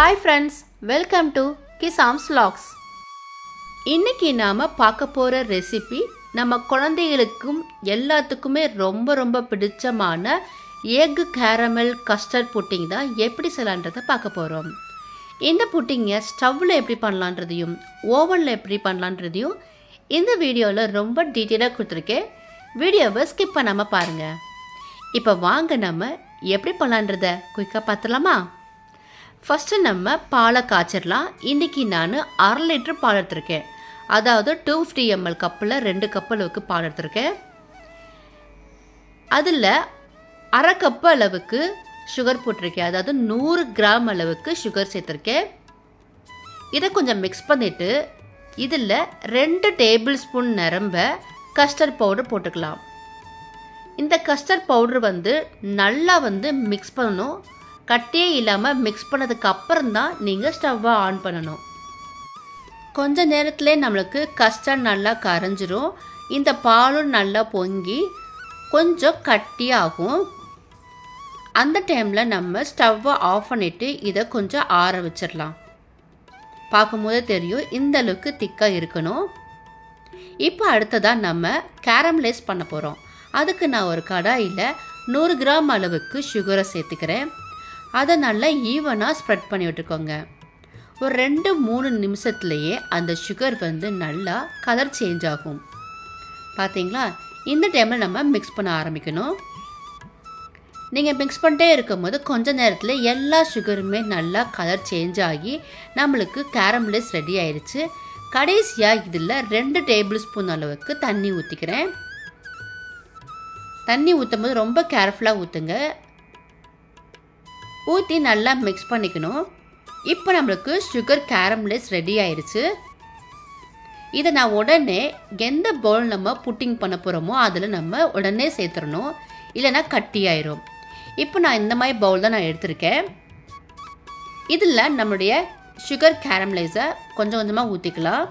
hi friends welcome to Kisams vlogs இன்னைக்கு நாம் பார்க்க போகிற ரெசிபி நம்ம குழந்தைகளுக்கும் எல்லாத்துக்குமே ரொம்ப ரொம்ப பிடிச்சமான எக் கேரமல் கஸ்டர்ட் புட்டிங் தான் எப்படி செய்யலான்றதை பார்க்க போகிறோம் இந்த புட்டிங்கை ஸ்டவ்வில் எப்படி பண்ணலான்றதையும் ஓவனில் எப்படி பண்ணலான்றதையும் இந்த வீடியோவில் ரொம்ப டீட்டெயிலாக கொடுத்துருக்கேன் வீடியோவை ஸ்கிப் பண்ணாமல் பாருங்கள் இப்போ வாங்க நம்ம எப்படி பண்ணலான்றத குயிக்காக பார்த்துலாமா ஃபஸ்ட்டு நம்ம பாலை காய்ச்சிடலாம் இன்றைக்கி நான் அரை லிட்டர் பால் எடுத்திருக்கேன் அதாவது டூ ஃபிஃப்டி எம்எல் கப்பில் ரெண்டு கப் அளவுக்கு பால் எடுத்திருக்கேன் அதில் அரை கப்பு அளவுக்கு சுகர் போட்டிருக்கேன் அதாவது நூறு கிராம் அளவுக்கு சுகர் சேர்த்துருக்கேன் இதை கொஞ்சம் மிக்ஸ் பண்ணிவிட்டு இதில் ரெண்டு டேபிள் ஸ்பூன் நிரம்ப கஸ்டர்ட் பவுடர் போட்டுக்கலாம் இந்த கஸ்டர்ட் பவுடர் வந்து நல்லா வந்து மிக்ஸ் பண்ணணும் கட்டியே இல்லாமல் மிக்ஸ் பண்ணதுக்கு அப்புறம் தான் நீங்கள் ஸ்டவ்வை ஆன் பண்ணணும் கொஞ்ச நேரத்திலே நம்மளுக்கு கஸ்டர்ட் நல்லா கரைஞ்சிரும் இந்த பாலும் நல்லா பொங்கி கொஞ்சம் கட்டியாகும் அந்த டைமில் நம்ம ஸ்டவ்வை ஆஃப் பண்ணிவிட்டு இதை கொஞ்சம் ஆற வச்சிடலாம் பார்க்கும்போது தெரியும் இந்த அளவுக்கு திக்காக இருக்கணும் இப்போ அடுத்ததாக நம்ம கேரமலைஸ் பண்ண போகிறோம் அதுக்கு நான் ஒரு கடாயில் நூறு கிராம் அளவுக்கு சுகரை சேர்த்துக்கிறேன் அதை நல்லா ஈவனாக ஸ்ப்ரெட் பண்ணி விட்டுக்கோங்க ஒரு ரெண்டு மூணு நிமிஷத்துலேயே அந்த சுகர் வந்து நல்லா கலர் சேஞ்ச் ஆகும் பார்த்தீங்களா இந்த டைமில் நம்ம மிக்ஸ் பண்ண ஆரம்பிக்கணும் நீங்கள் மிக்ஸ் பண்ணிட்டே இருக்கும்போது கொஞ்ச நேரத்தில் எல்லா சுகருமே நல்லா கலர் சேஞ்ச் ஆகி நம்மளுக்கு கேரமலைஸ் ரெடி ஆயிடுச்சு கடைசியாக இதில் ரெண்டு டேபிள் ஸ்பூன் அளவுக்கு தண்ணி ஊற்றிக்கிறேன் தண்ணி ஊற்றும் போது ரொம்ப கேர்ஃபுல்லாக ஊற்றுங்க ஊற்றி நல்லா மிக்ஸ் பண்ணிக்கணும் இப்போ நம்மளுக்கு சுகர் கேரமலைஸ் ரெடி ஆயிடுச்சு இதை நான் உடனே எந்த பவுல் நம்ம புட்டிங் பண்ண போகிறோமோ அதில் நம்ம உடனே சேர்த்துடணும் இல்லைனா கட்டி ஆயிரும் இப்போ நான் இந்த மாதிரி பவுல் தான் நான் எடுத்திருக்கேன் இதில் நம்மளுடைய சுகர் கேரமலைஸை கொஞ்சம் கொஞ்சமாக ஊற்றிக்கலாம்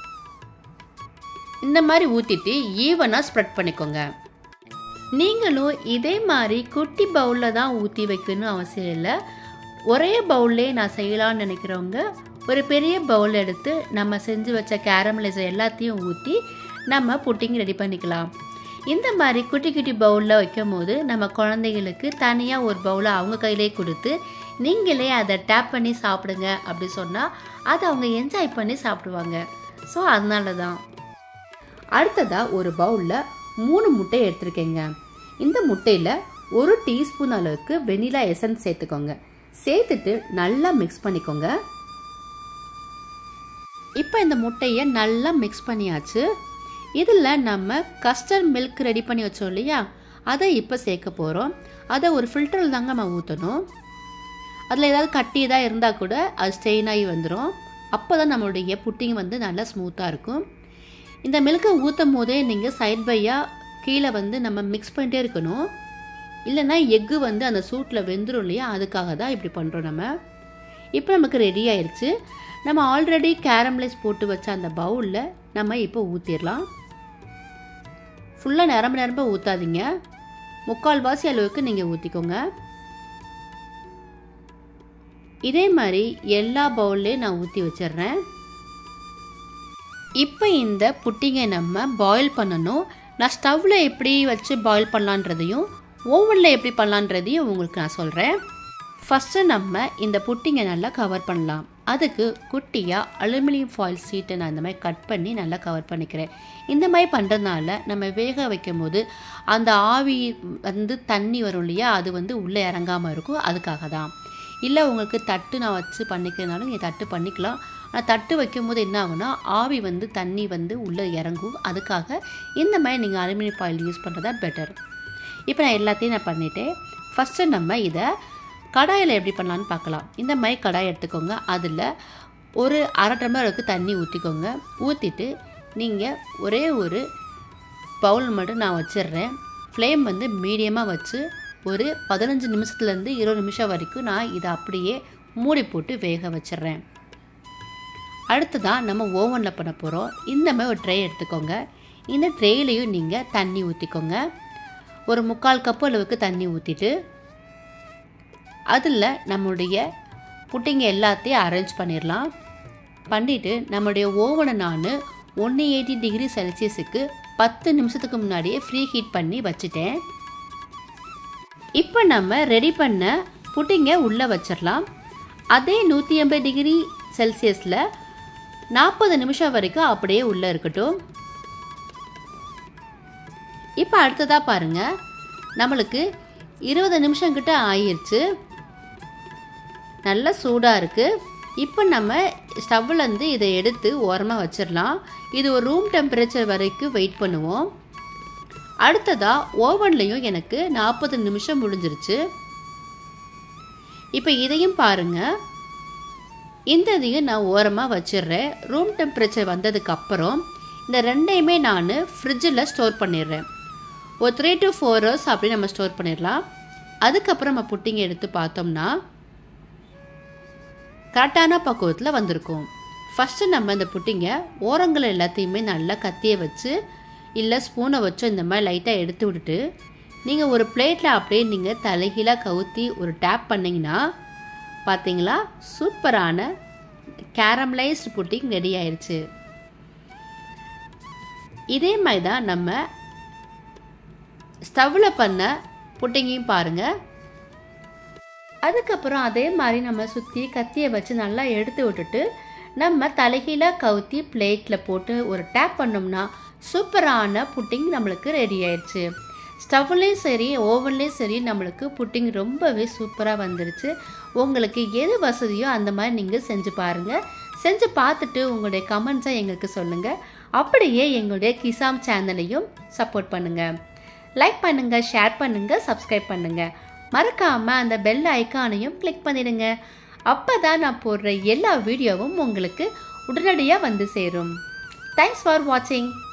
இந்த மாதிரி ஊற்றிட்டு ஈவனாக ஸ்ப்ரெட் பண்ணிக்கோங்க நீங்களும் இதே மாதிரி குட்டி பவுலில் தான் ஊற்றி வைக்கணும்னு அவசியம் இல்லை ஒரே பவுல்லே நான் செய்யலாம்னு நினைக்கிறவங்க ஒரு பெரிய பவுல் எடுத்து நம்ம செஞ்சு வச்ச கேரமலைசர் எல்லாத்தையும் ஊற்றி நம்ம புட்டிங் ரெடி பண்ணிக்கலாம் இந்த மாதிரி குட்டி குட்டி பவுலில் வைக்கும் போது நம்ம குழந்தைகளுக்கு தனியாக ஒரு பவுலை அவங்க கையிலே கொடுத்து நீங்களே அதை டேப் பண்ணி சாப்பிடுங்க அப்படி சொன்னால் அதை அவங்க என்ஜாய் பண்ணி சாப்பிடுவாங்க ஸோ அதனால தான் அடுத்ததாக ஒரு பவுலில் மூணு முட்டை எடுத்திருக்கேங்க இந்த முட்டையில் ஒரு டீஸ்பூன் அளவுக்கு வெனிலா எசன்ஸ் சேர்த்துக்கோங்க சேர்த்துட்டு நல்லா மிக்ஸ் பண்ணிக்கோங்க இப்போ இந்த முட்டையை நல்லா மிக்ஸ் பண்ணியாச்சு இதில் நம்ம கஸ்டர்ட் மில்க் ரெடி பண்ணி வச்சோம் இல்லையா அதை இப்போ சேர்க்க போகிறோம் அதை ஒரு ஃபில்டரில் தாங்க நம்ம ஊற்றணும் அதில் ஏதாவது கட்டி ஏதாவது இருந்தால் கூட அது ஸ்டெயின் ஆகி வந்துடும் அப்போ தான் நம்மளுடைய புட்டிங் வந்து நல்லா ஸ்மூத்தாக இருக்கும் இந்த மில்கை ஊற்றும் போதே நீங்கள் சைட் பையாக கீழே வந்து நம்ம மிக்ஸ் பண்ணிட்டே இருக்கணும் இல்லைன்னா எக்கு வந்து அந்த சூட்டில் வெந்துடும் இல்லையா அதுக்காக தான் இப்படி பண்ணுறோம் நம்ம இப்போ நமக்கு ரெடி ஆயிடுச்சு நம்ம ஆல்ரெடி கேரமலைஸ் போட்டு வச்ச அந்த பவுலில் நம்ம இப்போ ஊற்றிடலாம் ஃபுல்லாக நிரம்ப நிரம்ப ஊற்றாதீங்க முக்கால்வாசி அளவுக்கு நீங்கள் ஊற்றிக்கோங்க இதே மாதிரி எல்லா பவுல்லையும் நான் ஊற்றி வச்சிடுறேன் இப்போ இந்த புட்டிங்கை நம்ம பாயில் பண்ணணும் நான் ஸ்டவ்வில் எப்படி வச்சு பாயில் பண்ணலான்றதையும் ஓவனில் எப்படி பண்ணலான்றதையும் உங்களுக்கு நான் சொல்கிறேன் ஃபஸ்ட்டு நம்ம இந்த புட்டிங்கை நல்லா கவர் பண்ணலாம் அதுக்கு குட்டியாக அலுமினியம் ஃபாயில் சீட்டை நான் இந்த மாதிரி கட் பண்ணி நல்லா கவர் பண்ணிக்கிறேன் இந்த மாதிரி பண்ணுறதுனால நம்ம வேக வைக்கும் போது அந்த ஆவி வந்து தண்ணி வரும் இல்லையா அது வந்து உள்ளே இறங்காமல் இருக்கும் அதுக்காக தான் இல்லை உங்களுக்கு தட்டு நான் வச்சு பண்ணிக்கிறதுனாலும் நீங்கள் தட்டு பண்ணிக்கலாம் ஆனால் தட்டு வைக்கும்போது என்ன ஆகும்னா ஆவி வந்து தண்ணி வந்து உள்ளே இறங்கும் அதுக்காக இந்த மாதிரி நீங்கள் அலுமினியம் ஃபாயில் யூஸ் பண்ணுறதா பெட்டர் இப்போ நான் எல்லாத்தையும் நான் பண்ணிட்டேன் ஃபஸ்ட்டு நம்ம இதை கடாயில் எப்படி பண்ணலான்னு பார்க்கலாம் இந்த மாதிரி கடாய் எடுத்துக்கோங்க அதில் ஒரு அரை டம்ளருக்கு தண்ணி ஊற்றிக்கோங்க ஊற்றிட்டு நீங்கள் ஒரே ஒரு பவுல் மட்டும் நான் வச்சிடுறேன் ஃப்ளேம் வந்து மீடியமாக வச்சு ஒரு பதினஞ்சு நிமிஷத்துலேருந்து இருபது நிமிஷம் வரைக்கும் நான் இதை அப்படியே மூடி போட்டு வேக வச்சிடுறேன் அடுத்ததாக நம்ம ஓவனில் பண்ண போகிறோம் இந்த மாதிரி ஒரு ட்ரே எடுத்துக்கோங்க இந்த ட்ரேலையும் நீங்கள் தண்ணி ஊற்றிக்கோங்க ஒரு முக்கால் கப்பு அளவுக்கு தண்ணி ஊற்றிட்டு அதில் நம்முடைய புட்டிங்க எல்லாத்தையும் அரேஞ்ச் பண்ணிடலாம் பண்ணிவிட்டு நம்மளுடைய ஓவனை நான் ஒன்று எயிட்டி டிகிரி செல்சியஸுக்கு பத்து நிமிஷத்துக்கு முன்னாடியே ஃப்ரீ ஹீட் பண்ணி வச்சுட்டேன் இப்போ நம்ம ரெடி பண்ண புட்டிங்க உள்ளே வச்சிடலாம் அதே நூற்றி எண்பது டிகிரி செல்சியஸில் நாற்பது நிமிஷம் வரைக்கும் அப்படியே உள்ளே இருக்கட்டும் இப்போ அடுத்ததாக பாருங்கள் நம்மளுக்கு இருபது நிமிஷம் கிட்ட ஆயிடுச்சு நல்லா சூடாக இருக்குது இப்போ நம்ம ஸ்டவ்லேருந்து இதை எடுத்து ஓரமாக வச்சிடலாம் இது ஒரு ரூம் டெம்பரேச்சர் வரைக்கும் வெயிட் பண்ணுவோம் அடுத்ததாக ஓவன்லேயும் எனக்கு நாற்பது நிமிஷம் முடிஞ்சிருச்சு இப்போ இதையும் பாருங்கள் இந்த இதையும் நான் ஓரமாக வச்சிடுறேன் ரூம் டெம்பரேச்சர் வந்ததுக்கப்புறம் இந்த ரெண்டையுமே நான் ஃப்ரிட்ஜில் ஸ்டோர் பண்ணிடுறேன் ஒரு த்ரீ டு ஃபோர் ஹவர்ஸ் அப்படி நம்ம ஸ்டோர் பண்ணிடலாம் அதுக்கப்புறம் நம்ம புட்டிங்க எடுத்து பார்த்தோம்னா கரெக்டான பக்குவத்தில் வந்திருக்கும் ஃபஸ்ட்டு நம்ம இந்த புட்டிங்க ஓரங்கள் எல்லாத்தையுமே நல்லா கத்தியை வச்சு இல்லை ஸ்பூனை வச்சோ இந்த மாதிரி லைட்டாக எடுத்து விட்டுட்டு நீங்கள் ஒரு பிளேட்டில் அப்படியே நீங்கள் தலைகீழாக கவுத்தி ஒரு டேப் பண்ணிங்கன்னா பார்த்தீங்களா சூப்பரான கேரமலைஸ்டு புட்டிங் ரெடி ஆயிடுச்சு இதே மாதிரி தான் நம்ம ஸ்டவ்வில் பண்ண புட்டிங்கையும் பாருங்கள் அதுக்கப்புறம் அதே மாதிரி நம்ம சுற்றி கத்தியை வச்சு நல்லா எடுத்து விட்டுட்டு நம்ம தலைகீழாக கவுத்தி பிளேட்டில் போட்டு ஒரு டேப் பண்ணோம்னா சூப்பரான புட்டிங் நம்மளுக்கு ரெடி ஆயிடுச்சு ஸ்டவ்லேயும் சரி ஓவன்லேயும் சரி நம்மளுக்கு புட்டிங் ரொம்பவே சூப்பராக வந்துருச்சு உங்களுக்கு எது வசதியோ அந்த மாதிரி நீங்கள் செஞ்சு பாருங்கள் செஞ்சு பார்த்துட்டு உங்களுடைய கமெண்ட்ஸை எங்களுக்கு சொல்லுங்கள் அப்படியே எங்களுடைய கிசாம் சேனலையும் சப்போர்ட் பண்ணுங்கள் லைக் பண்ணுங்கள் ஷேர் பண்ணுங்கள் சப்ஸ்கிரைப் பண்ணுங்கள் மறக்காமல் அந்த பெல் ஐக்கானையும் கிளிக் பண்ணிடுங்க அப்போ தான் நான் போடுற எல்லா வீடியோவும் உங்களுக்கு உடனடியாக வந்து சேரும் தேங்க்ஸ் ஃபார் வாட்சிங்